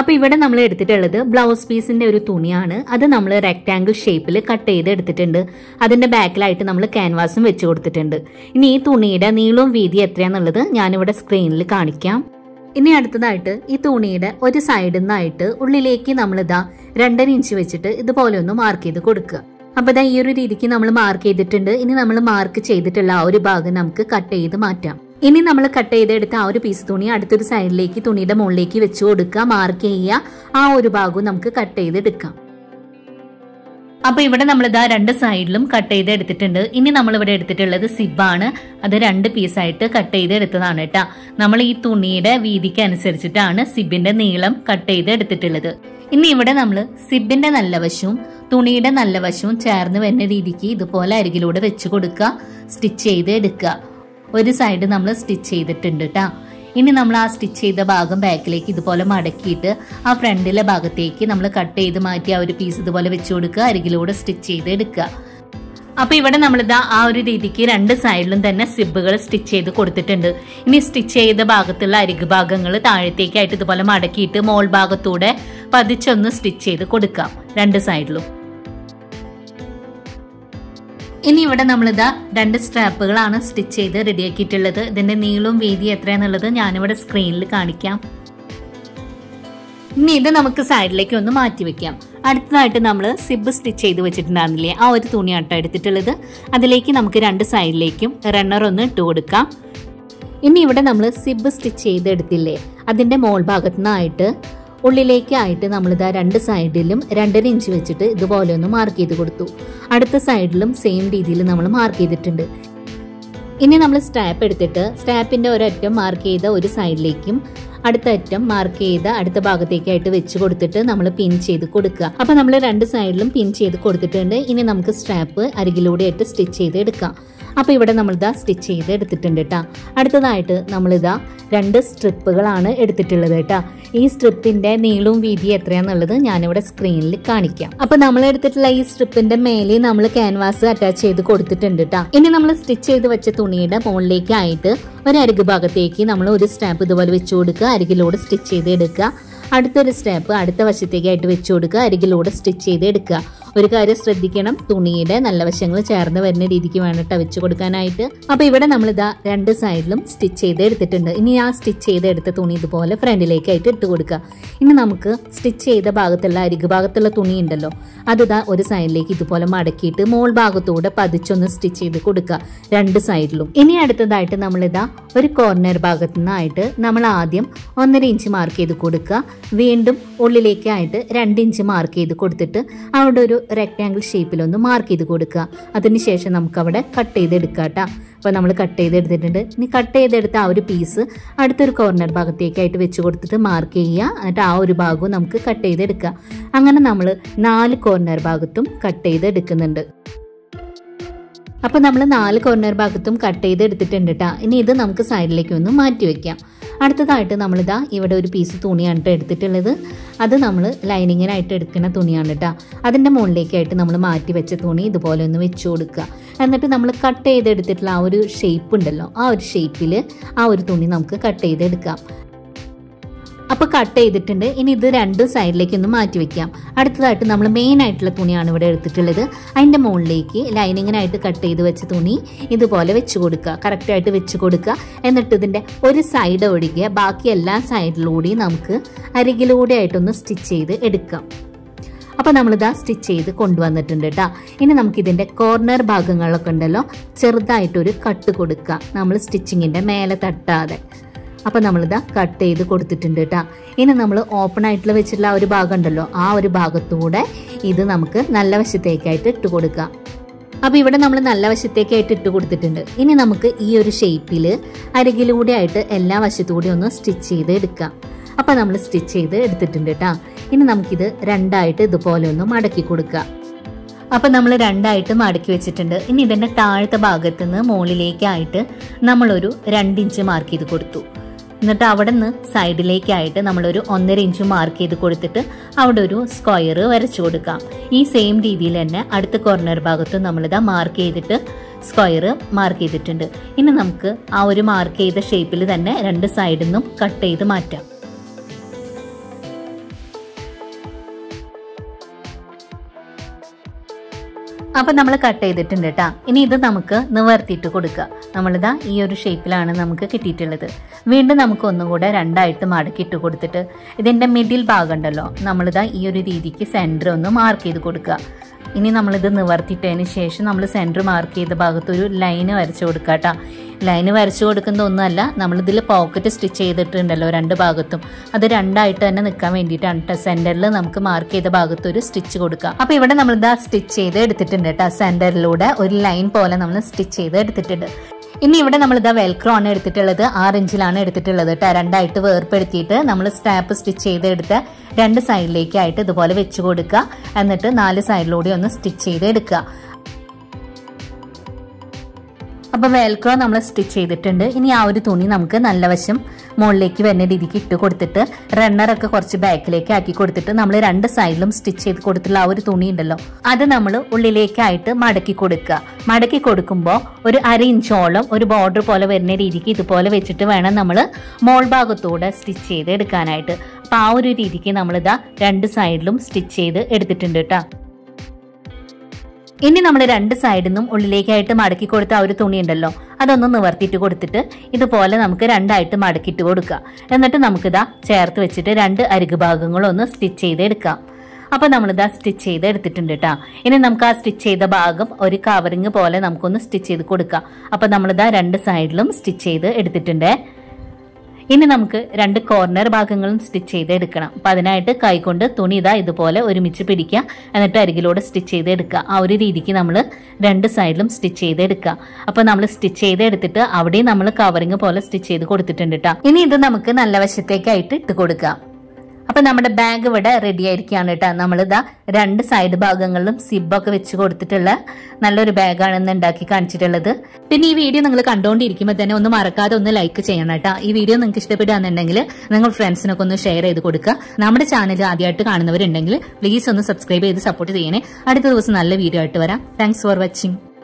അപ്പോൾ ഇവിടെ നമ്മൾ എടുത്തിട്ടുള്ളത് ബ്ലൗസ് പീസിന്റെ ഒരു തുണിയാണ് അത് നമ്മൾ റെക്ടാങ്കിൾ ഷേപ്പിൽ കട്ട് ചെയ്ത് എടുത്തിട്ടുണ്ട് അതിന്റെ ബാക്കിലായിട്ട് നമ്മൾ ക്യാൻവാസും വെച്ച് കൊടുത്തിട്ടുണ്ട് ഇനി ഈ തുണിയുടെ നീളവും വീതി എത്രയാന്നുള്ളത് ഞാനിവിടെ സ്ക്രീനിൽ കാണിക്കാം ഇനി അടുത്തതായിട്ട് ഈ തുണിയുടെ ഒരു സൈഡിൽ നിന്നായിട്ട് ഉള്ളിലേക്ക് നമ്മളിതാ രണ്ടര ഇഞ്ച് വെച്ചിട്ട് ഇതുപോലെ ഒന്ന് മാർക്ക് ചെയ്ത് കൊടുക്കുക അപ്പൊ ഇതാ ഈ ഒരു രീതിക്ക് നമ്മൾ മാർക്ക് ചെയ്തിട്ടുണ്ട് ഇനി നമ്മൾ മാർക്ക് ചെയ്തിട്ടുള്ള ആ ഒരു ഭാഗം നമുക്ക് കട്ട് ചെയ്ത് മാറ്റാം ഇനി നമ്മൾ കട്ട് ചെയ്തെടുത്ത ആ ഒരു പീസ് തുണി അടുത്തൊരു സൈഡിലേക്ക് തുണിയുടെ മുകളിലേക്ക് വെച്ച് കൊടുക്കുക മാർക്ക് ചെയ്യുക ആ ഒരു ഭാഗവും നമുക്ക് കട്ട് ചെയ്തെടുക്കാം അപ്പൊ ഇവിടെ നമ്മൾ ഇതാ രണ്ട് സൈഡിലും കട്ട് ചെയ്ത് എടുത്തിട്ടുണ്ട് ഇനി നമ്മൾ ഇവിടെ എടുത്തിട്ടുള്ളത് സിബാണ് അത് രണ്ട് പീസായിട്ട് കട്ട് ചെയ്ത് എടുത്തതാണ് കേട്ടാ നമ്മൾ ഈ തുണിയുടെ വീതിക്ക് അനുസരിച്ചിട്ടാണ് സിബിന്റെ നീളം കട്ട് ചെയ്ത് എടുത്തിട്ടുള്ളത് ഇനി ഇവിടെ നമ്മൾ സിബിന്റെ നല്ല വശവും തുണിയുടെ നല്ല വശവും ചേർന്ന് വരുന്ന രീതിക്ക് ഇതുപോലെ അരികിലൂടെ വെച്ച് കൊടുക്കുക സ്റ്റിച്ച് ചെയ്ത് എടുക്കുക ഒരു സൈഡ് നമ്മൾ സ്റ്റിച്ച് ചെയ്തിട്ടുണ്ട് കേട്ടാ ഇനി നമ്മൾ ആ സ്റ്റിച്ച് ചെയ്ത ഭാഗം ബാക്കിലേക്ക് ഇതുപോലെ മടക്കിയിട്ട് ആ ഫ്രണ്ടിലെ ഭാഗത്തേക്ക് നമ്മൾ കട്ട് ചെയ്ത് മാറ്റി ആ ഒരു പീസ് ഇതുപോലെ വെച്ച് കൊടുക്കുക അരികിലൂടെ സ്റ്റിച്ച് ചെയ്ത് എടുക്കുക അപ്പൊ ഇവിടെ നമ്മളിതാ ആ ഒരു രീതിക്ക് രണ്ട് സൈഡിലും തന്നെ സിബുകൾ സ്റ്റിച്ച് ചെയ്ത് കൊടുത്തിട്ടുണ്ട് ഇനി സ്റ്റിച്ച് ചെയ്ത ഭാഗത്തുള്ള അരിക് ഭാഗങ്ങൾ താഴത്തേക്കായിട്ട് ഇതുപോലെ മടക്കിയിട്ട് മോൾ ഭാഗത്തൂടെ പതിച്ചൊന്ന് സ്റ്റിച്ച് ചെയ്ത് കൊടുക്കാം രണ്ട് സൈഡിലും ഇനി ഇവിടെ നമ്മളിതാ രണ്ട് സ്ട്രാപ്പുകളാണ് സ്റ്റിച്ച് ചെയ്ത് റെഡിയാക്കിയിട്ടുള്ളത് ഇതിന്റെ നീളവും വീതി എത്രയാന്നുള്ളത് ഞാനിവിടെ സ്ക്രീനിൽ കാണിക്കാം ഇനി ഇത് നമുക്ക് സൈഡിലേക്ക് ഒന്ന് മാറ്റി വെക്കാം അടുത്തതായിട്ട് നമ്മൾ സിബ് സ്റ്റിച്ച് ചെയ്ത് വെച്ചിട്ടുണ്ടായിരുന്നില്ലേ ആ ഒരു തുണിയാട്ടോ എടുത്തിട്ടുള്ളത് അതിലേക്ക് നമുക്ക് രണ്ട് സൈഡിലേക്കും റണ്ണർ ഒന്ന് ഇട്ട് കൊടുക്കാം ഇനി ഇവിടെ നമ്മൾ സിബ് സ്റ്റിച്ച് ചെയ്തെടുത്തില്ലേ അതിന്റെ മോൾ ഭാഗത്തു നിന്നായിട്ട് ഉള്ളിലേക്കായിട്ട് നമ്മളിതാ രണ്ട് സൈഡിലും രണ്ടര ഇഞ്ച് വെച്ചിട്ട് ഇതുപോലെ ഒന്ന് മാർക്ക് ചെയ്ത് കൊടുത്തു അടുത്ത സൈഡിലും സെയിം രീതിയിൽ നമ്മൾ മാർക്ക് ചെയ്തിട്ടുണ്ട് ഇനി നമ്മൾ സ്റ്റാപ്പ് എടുത്തിട്ട് സ്റ്റാപ്പിന്റെ ഒരറ്റം മാർക്ക് ചെയ്ത ഒരു സൈഡിലേക്കും അടുത്ത അറ്റം മാർക്ക് ചെയ്ത അടുത്ത ഭാഗത്തേക്കായിട്ട് വെച്ച് കൊടുത്തിട്ട് നമ്മൾ പിൻ ചെയ്ത് കൊടുക്കുക അപ്പൊ നമ്മൾ രണ്ട് സൈഡിലും പിൻ ചെയ്ത് കൊടുത്തിട്ടുണ്ട് ഇനി നമുക്ക് സ്ട്രാപ്പ് അരികിലൂടെ ആയിട്ട് സ്റ്റിച്ച് ചെയ്ത് എടുക്കാം അപ്പൊ ഇവിടെ നമ്മളിതാ സ്റ്റിച്ച് ചെയ്ത് എടുത്തിട്ടുണ്ട് കേട്ടാ അടുത്തതായിട്ട് നമ്മളിതാ രണ്ട് സ്ട്രിപ്പുകളാണ് എടുത്തിട്ടുള്ളത് കേട്ടാ ഈ സ്ട്രിപ്പിന്റെ നീളവും വീതി എത്രയാന്നുള്ളത് ഞാനിവിടെ സ്ക്രീനിൽ കാണിക്കാം അപ്പൊ നമ്മൾ എടുത്തിട്ടുള്ള ഈ സ്ട്രിപ്പിന്റെ മേലെ നമ്മൾ ക്യാൻവാസ് അറ്റാച്ച് ചെയ്ത് കൊടുത്തിട്ടുണ്ട് കേട്ടാ ഇനി നമ്മൾ സ്റ്റിച്ച് ചെയ്ത് വെച്ച തുണിയുടെ മുകളിലേക്കായിട്ട് ഒരു അരിക് ഭാഗത്തേക്ക് നമ്മൾ ഒരു സ്റ്റാപ്പ് ഇതുപോലെ വെച്ച് കൊടുക്കുക അരികിലൂടെ സ്റ്റിച്ച് ചെയ്ത് എടുക്കുക അടുത്തൊരു സ്റ്റാപ്പ് അടുത്ത വശത്തേക്കായിട്ട് വെച്ച് കൊടുക്കുക അരികിലൂടെ സ്റ്റിച്ച് ചെയ്ത് എടുക്കുക ഒരു കാര്യം ശ്രദ്ധിക്കണം തുണിയുടെ നല്ല വശങ്ങൾ ചേർന്ന് വരുന്ന രീതിക്ക് വേണ്ടിട്ട് വെച്ച് കൊടുക്കാനായിട്ട് അപ്പൊ ഇവിടെ നമ്മൾ ഇതാ രണ്ട് സൈഡിലും സ്റ്റിച്ച് ചെയ്ത് എടുത്തിട്ടുണ്ട് ഇനി ആ സ്റ്റിച്ച് ചെയ്ത് എടുത്ത തുണി ഇതുപോലെ ഫ്രണ്ടിലേക്കായിട്ട് ഇട്ട് കൊടുക്കുക ഇനി നമുക്ക് സ്റ്റിച്ച് ചെയ്ത ഭാഗത്തുള്ള അരികു ഭാഗത്തുള്ള തുണി ഉണ്ടല്ലോ അത് ഇതാ ഒരു സൈഡിലേക്ക് ഇതുപോലെ മടക്കിയിട്ട് മോൾ ഭാഗത്തൂടെ പതിച്ചൊന്ന് സ്റ്റിച്ച് ചെയ്ത് കൊടുക്കുക രണ്ട് സൈഡിലും ഇനി അടുത്തതായിട്ട് നമ്മളിതാ ഒരു കോർണർ ഭാഗത്തു നിന്നായിട്ട് നമ്മൾ ആദ്യം ഒന്നര ഇഞ്ച് മാർക്ക് ചെയ്ത് കൊടുക്കുക വീണ്ടും ഉള്ളിലേക്കായിട്ട് രണ്ട് ഇഞ്ച് മാർക്ക് ചെയ്ത് കൊടുത്തിട്ട് അവിടെ ഒരു റെക്റ്റാങ്കിൾ ഷേപ്പിലൊന്ന് മാർക്ക് ചെയ്ത് കൊടുക്കുക അതിനുശേഷം നമുക്ക് അവിടെ കട്ട് ചെയ്തെടുക്കുക കേട്ടോ അപ്പോൾ നമ്മൾ കട്ട് ചെയ്തെടുത്തിട്ടുണ്ട് ഇനി കട്ട് ചെയ്തെടുത്ത ആ ഒരു പീസ് അടുത്തൊരു കോർണർ ഭാഗത്തേക്കായിട്ട് വെച്ച് കൊടുത്തിട്ട് മാർക്ക് ചെയ്യുക എന്നിട്ട് ആ ഒരു ഭാഗവും നമുക്ക് കട്ട് ചെയ്തെടുക്കുക അങ്ങനെ നമ്മൾ നാല് കോർണർ ഭാഗത്തും കട്ട് ചെയ്തെടുക്കുന്നുണ്ട് അപ്പോൾ നമ്മൾ നാല് കോർണർ ഭാഗത്തും കട്ട് ചെയ്ത് എടുത്തിട്ടുണ്ട് കേട്ടോ ഇനി ഇത് നമുക്ക് സൈഡിലേക്ക് ഒന്ന് മാറ്റി വെക്കാം അടുത്തതായിട്ട് നമ്മളിതാ ഇവിടെ ഒരു പീസ് തുണിയാണ് ട്ടോ എടുത്തിട്ടുള്ളത് അത് നമ്മൾ ലൈനിങ്ങിനായിട്ട് എടുക്കുന്ന തുണിയാണ് കേട്ടോ അതിൻ്റെ മുകളിലേക്കായിട്ട് നമ്മൾ മാറ്റി വെച്ച തുണി ഇതുപോലെ ഒന്ന് വെച്ച് കൊടുക്കുക എന്നിട്ട് നമ്മൾ കട്ട് ചെയ്തെടുത്തിട്ടുള്ള ആ ഒരു ഷേപ്പ് ഉണ്ടല്ലോ ആ ഒരു ഷേപ്പിൽ ആ ഒരു തുണി നമുക്ക് കട്ട് ചെയ്തെടുക്കാം അപ്പോൾ കട്ട് ചെയ്തിട്ടുണ്ട് ഇനി ഇത് രണ്ട് സൈഡിലേക്ക് ഒന്ന് മാറ്റി വെക്കാം അടുത്തതായിട്ട് നമ്മൾ മെയിൻ ആയിട്ടുള്ള തുണിയാണ് ഇവിടെ എടുത്തിട്ടുള്ളത് അതിൻ്റെ മുകളിലേക്ക് ലൈനിങ്ങിനായിട്ട് കട്ട് ചെയ്ത് വെച്ച തുണി ഇതുപോലെ വെച്ച് കൊടുക്കുക കറക്റ്റായിട്ട് വെച്ച് കൊടുക്കുക എന്നിട്ട് ഇതിൻ്റെ ഒരു സൈഡ് ഒഴികെ ബാക്കി എല്ലാ സൈഡിലൂടെയും നമുക്ക് അരികിലൂടെ ആയിട്ടൊന്ന് സ്റ്റിച്ച് ചെയ്ത് എടുക്കാം അപ്പോൾ നമ്മളിതാ സ്റ്റിച്ച് ചെയ്ത് കൊണ്ടുവന്നിട്ടുണ്ട് കേട്ടോ ഇനി നമുക്കിതിൻ്റെ കോർണർ ഭാഗങ്ങളൊക്കെ ഉണ്ടല്ലോ ചെറുതായിട്ടൊരു കട്ട് കൊടുക്കുക നമ്മൾ സ്റ്റിച്ചിങ്ങിൻ്റെ മേലെ തട്ടാതെ അപ്പോൾ നമ്മളിതാ കട്ട് ചെയ്ത് കൊടുത്തിട്ടുണ്ട് കേട്ടോ ഇനി നമ്മൾ ഓപ്പൺ ആയിട്ടുള്ള വെച്ചിട്ടുള്ള ആ ഒരു ഭാഗം ഉണ്ടല്ലോ ആ ഒരു ഭാഗത്തൂടെ ഇത് നമുക്ക് നല്ല വശത്തേക്കായിട്ട് ഇട്ട് കൊടുക്കാം അപ്പോൾ ഇവിടെ നമ്മൾ നല്ല വശത്തേക്കായിട്ട് ഇട്ട് കൊടുത്തിട്ടുണ്ട് ഇനി നമുക്ക് ഈ ഒരു ഷേപ്പിൽ അരികിലൂടെ ആയിട്ട് എല്ലാ വശത്തൂടെ ഒന്ന് സ്റ്റിച്ച് ചെയ്ത് എടുക്കാം അപ്പോൾ നമ്മൾ സ്റ്റിച്ച് ചെയ്ത് എടുത്തിട്ടുണ്ട് കേട്ടോ ഇനി നമുക്കിത് രണ്ടായിട്ട് ഇതുപോലെ ഒന്ന് മടക്കി കൊടുക്കാം അപ്പം നമ്മൾ രണ്ടായിട്ട് മടക്കി വെച്ചിട്ടുണ്ട് ഇനി ഇതിൻ്റെ താഴത്തെ ഭാഗത്ത് നിന്ന് മുകളിലേക്കായിട്ട് നമ്മളൊരു രണ്ട് ഇഞ്ച് മാർക്ക് ചെയ്ത് കൊടുത്തു എന്നിട്ട് അവിടെ നിന്ന് സൈഡിലേക്കായിട്ട് നമ്മളൊരു ഒന്നര ഇഞ്ച് മാർക്ക് ചെയ്ത് കൊടുത്തിട്ട് അവിടെ ഒരു സ്ക്വയർ വരച്ചു കൊടുക്കാം ഈ സെയിം രീതിയിൽ തന്നെ അടുത്ത കോർണർ ഭാഗത്ത് നമ്മളിതാ മാർക്ക് ചെയ്തിട്ട് സ്ക്വയർ മാർക്ക് ചെയ്തിട്ടുണ്ട് ഇനി നമുക്ക് ആ ഒരു മാർക്ക് ചെയ്ത ഷേപ്പിൽ തന്നെ രണ്ട് സൈഡിൽ നിന്നും കട്ട് ചെയ്ത് മാറ്റാം അപ്പൊ നമ്മൾ കട്ട് ചെയ്തിട്ടുണ്ട് കേട്ടാ ഇനി ഇത് നമുക്ക് നിവർത്തിയിട്ട് കൊടുക്കുക നമ്മളിതാ ഈ ഒരു ഷേപ്പിലാണ് നമുക്ക് കിട്ടിയിട്ടുള്ളത് വീണ്ടും നമുക്ക് ഒന്നും കൂടെ രണ്ടായിട്ട് മടക്കി ഇട്ട് കൊടുത്തിട്ട് ഇതിന്റെ മിഡിൽ ഭാഗം ഉണ്ടല്ലോ നമ്മളിതാ ഈ ഒരു രീതിക്ക് സെന്റർ ഒന്ന് മാർക്ക് ചെയ്ത് കൊടുക്കുക ഇനി നമ്മളിത് നിവർത്തിയിട്ടതിന് ശേഷം നമ്മൾ സെൻറ്റർ മാർക്ക് ചെയ്ത ഭാഗത്ത് ഒരു ലൈന് വരച്ചു കൊടുക്കുക കേട്ടോ ലൈന് വരച്ചു കൊടുക്കുന്ന ഒന്നുമല്ല നമ്മളിതിൽ പോക്കറ്റ് സ്റ്റിച്ച് ചെയ്തിട്ടുണ്ടല്ലോ രണ്ട് ഭാഗത്തും അത് രണ്ടായിട്ട് തന്നെ നിൽക്കാൻ വേണ്ടിയിട്ടാണ് കേട്ടോ സെൻറ്ററിൽ നമുക്ക് മാർക്ക് ചെയ്ത ഭാഗത്ത് ഒരു സ്റ്റിച്ച് കൊടുക്കുക അപ്പോൾ ഇവിടെ നമ്മളിതാ സ്റ്റിച്ച് ചെയ്ത് എടുത്തിട്ടുണ്ട് കേട്ടോ സെൻറ്ററിലൂടെ ഒരു ലൈൻ പോലെ നമ്മൾ സ്റ്റിച്ച് ചെയ്ത് എടുത്തിട്ടുണ്ട് ഇനി ഇവിടെ നമ്മൾ ഇതാ വെൽക്രോ ആണ് എടുത്തിട്ടുള്ളത് ആറ് ഇഞ്ചിലാണ് എടുത്തിട്ടുള്ളത് കേട്ടോ രണ്ടായിട്ട് വേർപ്പെടുത്തിയിട്ട് നമ്മൾ സ്റ്റാപ്പ് സ്റ്റിച്ച് ചെയ്തെടുത്ത് രണ്ട് സൈഡിലേക്കായിട്ട് ഇതുപോലെ വെച്ച് കൊടുക്കുക എന്നിട്ട് നാല് സൈഡിലൂടെ ഒന്ന് സ്റ്റിച്ച് ചെയ്ത് എടുക്കുക അപ്പോൾ വേൽക്രോ നമ്മൾ സ്റ്റിച്ച് ചെയ്തിട്ടുണ്ട് ഇനി ആ ഒരു തുണി നമുക്ക് നല്ല വശം മുകളിലേക്ക് വരുന്ന രീതിക്ക് ഇട്ട് കൊടുത്തിട്ട് റണ്ണറൊക്കെ കുറച്ച് ബാക്കിലേക്ക് ആക്കി കൊടുത്തിട്ട് നമ്മൾ രണ്ട് സൈഡിലും സ്റ്റിച്ച് ചെയ്ത് കൊടുത്തിട്ടുള്ള ആ ഒരു തുണി ഉണ്ടല്ലോ അത് നമ്മൾ ഉള്ളിലേക്കായിട്ട് മടക്കി കൊടുക്കുക മടക്കി കൊടുക്കുമ്പോൾ ഒരു അര ഇഞ്ചോളം ഒരു ബോർഡർ പോലെ വരുന്ന രീതിക്ക് ഇതുപോലെ വെച്ചിട്ട് വേണം നമ്മൾ മോൾ ഭാഗത്തൂടെ സ്റ്റിച്ച് ചെയ്ത് എടുക്കാനായിട്ട് അപ്പോൾ ആ ഒരു രീതിക്ക് നമ്മളിതാ രണ്ട് സൈഡിലും സ്റ്റിച്ച് ചെയ്ത് എടുത്തിട്ടുണ്ട് കേട്ടോ ഇനി നമ്മൾ രണ്ട് സൈഡിൽ നിന്നും ഉള്ളിലേക്കായിട്ട് മടക്കി കൊടുത്ത ആ ഒരു തുണി ഉണ്ടല്ലോ അതൊന്ന് നിവർത്തിയിട്ട് കൊടുത്തിട്ട് ഇതുപോലെ നമുക്ക് രണ്ടായിട്ട് മടക്കിയിട്ട് കൊടുക്കുക എന്നിട്ട് നമുക്കിതാ ചേർത്ത് വെച്ചിട്ട് രണ്ട് അരികു ഭാഗങ്ങളൊന്ന് സ്റ്റിച്ച് ചെയ്ത് എടുക്കാം അപ്പോൾ നമ്മളിതാ സ്റ്റിച്ച് ചെയ്ത് എടുത്തിട്ടുണ്ട് കേട്ടോ ഇനി നമുക്ക് ആ സ്റ്റിച്ച് ചെയ്ത ഭാഗം ഒരു കവറിങ് പോലെ നമുക്കൊന്ന് സ്റ്റിച്ച് ചെയ്ത് കൊടുക്കാം അപ്പോൾ നമ്മളിതാ രണ്ട് സൈഡിലും സ്റ്റിച്ച് ചെയ്ത് എടുത്തിട്ടുണ്ട് ഇനി നമുക്ക് രണ്ട് കോർണർ ഭാഗങ്ങളും സ്റ്റിച്ച് ചെയ്ത് എടുക്കണം അപ്പം അതിനായിട്ട് കൈകൊണ്ട് തുണി ഇതാ ഇതുപോലെ ഒരുമിച്ച് പിടിക്കുക എന്നിട്ട് അരികിലൂടെ സ്റ്റിച്ച് ചെയ്ത് എടുക്കുക ആ ഒരു രീതിക്ക് നമ്മൾ രണ്ട് സൈഡിലും സ്റ്റിച്ച് ചെയ്ത് എടുക്കുക അപ്പോൾ നമ്മൾ സ്റ്റിച്ച് ചെയ്ത് എടുത്തിട്ട് അവിടെയും നമ്മൾ കവറിങ് പോലെ സ്റ്റിച്ച് ചെയ്ത് കൊടുത്തിട്ടുണ്ട് കേട്ടോ ഇനി ഇത് നമുക്ക് നല്ല വശത്തേക്കായിട്ട് ഇട്ട് കൊടുക്കാം അപ്പൊ നമ്മുടെ ബാഗ് ഇവിടെ റെഡി ആയിരിക്കുകയാണ് കേട്ടോ നമ്മളിതാ രണ്ട് സൈഡ് ഭാഗങ്ങളിലും സിബൊക്കെ വെച്ച് കൊടുത്തിട്ടുള്ള നല്ലൊരു ബാഗാണ് ഇന്ന് ഉണ്ടാക്കി കാണിച്ചിട്ടുള്ളത് പിന്നെ ഈ വീഡിയോ നിങ്ങൾ കണ്ടുകൊണ്ടിരിക്കുമ്പോൾ തന്നെ ഒന്ന് മറക്കാതെ ഒന്ന് ലൈക്ക് ചെയ്യണം കേട്ടോ ഈ വീഡിയോ നിങ്ങൾക്ക് ഇഷ്ടപ്പെടുകയാണെന്നുണ്ടെങ്കിൽ നിങ്ങൾ ഫ്രണ്ട്സിനൊക്കെ ഒന്ന് ഷെയർ ചെയ്ത് കൊടുക്കുക നമ്മുടെ ചാനൽ ആദ്യമായിട്ട് കാണുന്നവരുണ്ടെങ്കിൽ പ്ലീസ് ഒന്ന് സബ്സ്ക്രൈബ് ചെയ്ത് സപ്പോർട്ട് ചെയ്യണേ അടുത്ത ദിവസം നല്ല വീഡിയോ ആയിട്ട് വരാം താങ്ക്സ് ഫോർ വാച്ചിങ്